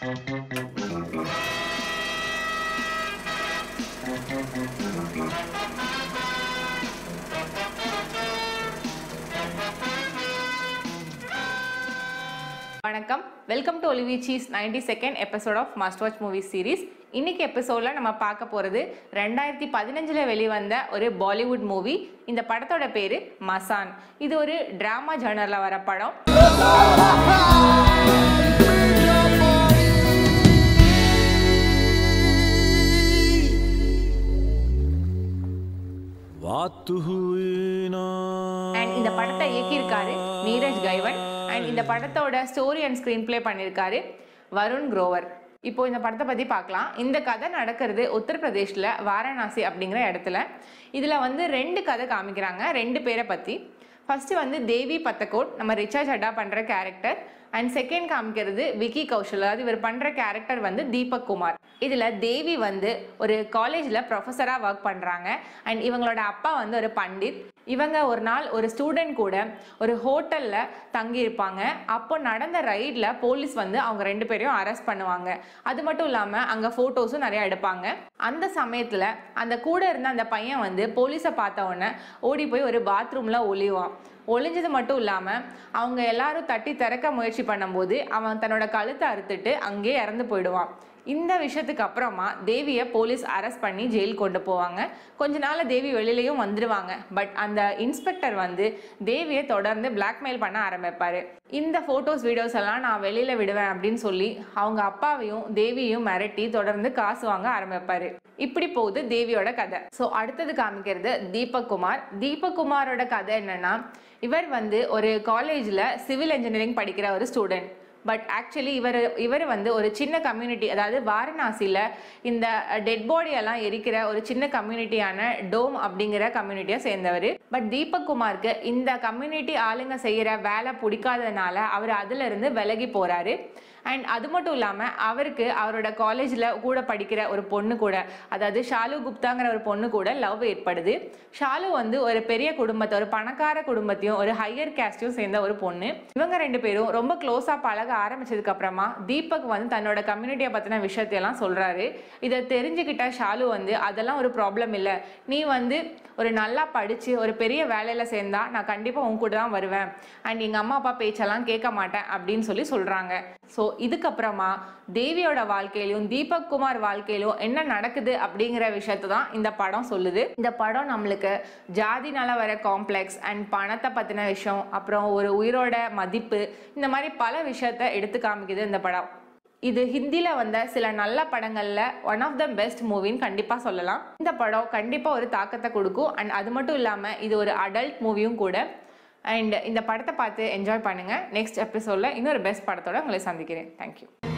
வணக்கம் welcome to ஒலிவி சீஸ் ninety second episode of must watch movie series இன்னைக்கு எபிசோடில் நம்ம பார்க்க போகிறது ரெண்டாயிரத்தி பதினஞ்சில் வெளிவந்த ஒரு பாலிவுட் மூவி இந்த படத்தோட பேர் மசான் இது ஒரு ட்ராமா ஜேர்னரில் வர படம் बात हुई ना அண்ட் இந்த படத்தை இயக்கியிருக்காரு நீரஜ் கைவன் அண்ட் இந்த படத்தோட ஸ்டோரி அண்ட் ஸ்க்ரீன் ப்ளே பண்ணியிருக்காரு வருண் குரோவர் இப்போ இந்த படத்தை பற்றி பார்க்கலாம் இந்த கதை நடக்கிறது உத்தரப்பிரதேஷில் வாரணாசி அப்படிங்கிற இடத்துல இதில் வந்து ரெண்டு கதை காமிக்கிறாங்க ரெண்டு பேரை பற்றி ஃபர்ஸ்ட் வந்து தேவி பத்தக்கோட் நம்ம ரிச்சா சட்டா பண்ணுற கேரக்டர் அண்ட் செகண்ட் காமிக்கிறது விக்கி கௌஷல் அதாவது இவர் பண்ணுற கேரக்டர் வந்து தீபக் குமார் இதில் தேவி வந்து ஒரு காலேஜில் ப்ரொஃபஸராக ஒர்க் பண்ணுறாங்க அண்ட் இவங்களோட அப்பா வந்து ஒரு பண்டித் இவங்க ஒரு நாள் ஒரு ஸ்டூடெண்ட் கூட ஒரு ஹோட்டலில் தங்கியிருப்பாங்க அப்போ நடந்த ரைடில் போலீஸ் வந்து அவங்க ரெண்டு பேரையும் அரெஸ்ட் பண்ணுவாங்க அது மட்டும் இல்லாமல் அங்கே ஃபோட்டோஸும் நிறையா எடுப்பாங்க அந்த சமயத்தில் அந்த கூட இருந்த அந்த பையன் வந்து போலீஸை பார்த்த உடனே ஓடி போய் ஒரு பாத்ரூமில் ஒளிவான் ஒளிஞ்சது மட்டும் இல்லாமல் அவங்க எல்லாரும் தட்டி திறக்க முயற்சி பண்ணும்போது அவன் தன்னோட கழுத்தை அறுத்துட்டு அங்கேயே இறந்து போயிடுவான் இந்த விஷயத்துக்கு அப்புறமா தேவியை போலீஸ் அரெஸ்ட் பண்ணி ஜெயில் கொண்டு போவாங்க கொஞ்ச நாள் தேவி வெளியிலையும் வந்துடுவாங்க பட் அந்த இன்ஸ்பெக்டர் வந்து தேவியை தொடர்ந்து பிளாக்மெயில் பண்ண ஆரம்பிப்பாரு இந்த ஃபோட்டோஸ் வீடியோஸ் எல்லாம் நான் வெளியில் விடுவேன் அப்படின்னு சொல்லி அவங்க அப்பாவையும் தேவியையும் மிரட்டி தொடர்ந்து காசு வாங்க ஆரம்பிப்பாரு இப்படி போகுது தேவியோட கதை ஸோ அடுத்தது காமிக்கிறது தீபக் குமார் தீபக் குமாரோட கதை என்னன்னா இவர் வந்து ஒரு காலேஜில் சிவில் இன்ஜினியரிங் படிக்கிற ஒரு ஸ்டூடெண்ட் பட் ஆக்சுவலி இவர் இவர் வந்து ஒரு சின்ன கம்யூனிட்டி அதாவது வாரணாசியில் இந்த டெட் பாடியெல்லாம் எரிக்கிற ஒரு சின்ன கம்யூனிட்டியான டோம் அப்படிங்கிற கம்யூனிட்டியை சேர்ந்தவர் பட் தீபக் குமாருக்கு இந்த கம்யூனிட்டி ஆளுங்க செய்கிற வேலை பிடிக்காததுனால அவர் அதிலிருந்து விலகி போகிறாரு அண்ட் அது மட்டும் இல்லாமல் அவருக்கு அவரோட காலேஜில் கூட படிக்கிற ஒரு பொண்ணு கூட அதாவது ஷாலு குப்தாங்கிற ஒரு பொண்ணு கூட லவ் ஏற்படுது ஷாலு வந்து ஒரு பெரிய குடும்பத்தை ஒரு பணக்கார குடும்பத்தையும் ஒரு ஹையர் கேஸ்டையும் சேர்ந்த ஒரு பொண்ணு இவங்க ரெண்டு பேரும் ரொம்ப க்ளோஸாக பழக ஆரம்பிச்சதுக்கு அப்புறமா தீபக் வந்து தன்னோட கம்யூனிட்டியை பற்றின விஷயத்தையெல்லாம் சொல்கிறாரு இதை தெரிஞ்சுக்கிட்ட ஷாலு வந்து அதெல்லாம் ஒரு ப்ராப்ளம் இல்லை நீ வந்து ஒரு நல்லா படித்து ஒரு பெரிய வேலையில் சேர்ந்தா நான் கண்டிப்பாக உன் கூட தான் வருவேன் அண்ட் எங்கள் அம்மா அப்பா பேச்செல்லாம் கேட்க மாட்டேன் அப்படின்னு சொல்லி சொல்கிறாங்க ஸோ இதுக்கப்புறமா தேவியோட வாழ்க்கையிலும் தீபக் குமார் வாழ்க்கையிலும் என்ன நடக்குது அப்படிங்கிற விஷயத்தை தான் இந்த படம் சொல்லுது இந்த படம் நம்மளுக்கு ஜாதினால வர காம்ப்ளெக்ஸ் அண்ட் பணத்தை பற்றின விஷயம் அப்புறம் ஒரு உயிரோட மதிப்பு இந்த மாதிரி பல விஷயத்த எடுத்து காமிக்குது இந்த படம் இது ஹிந்தியில் வந்த சில நல்ல படங்களில் ஒன் ஆஃப் த பெஸ்ட் மூவின்னு கண்டிப்பாக சொல்லலாம் இந்த படம் கண்டிப்பாக ஒரு தாக்கத்தை கொடுக்கும் அண்ட் அது மட்டும் இல்லாமல் இது ஒரு அடல்ட் மூவியும் கூட அண்ட் இந்த படத்தை பார்த்து என்ஜாய் பண்ணுங்கள் நெக்ஸ்ட் எபிசோடில் இன்னொரு பெஸ்ட் படத்தோட உங்களை சந்திக்கிறேன் தேங்க்யூ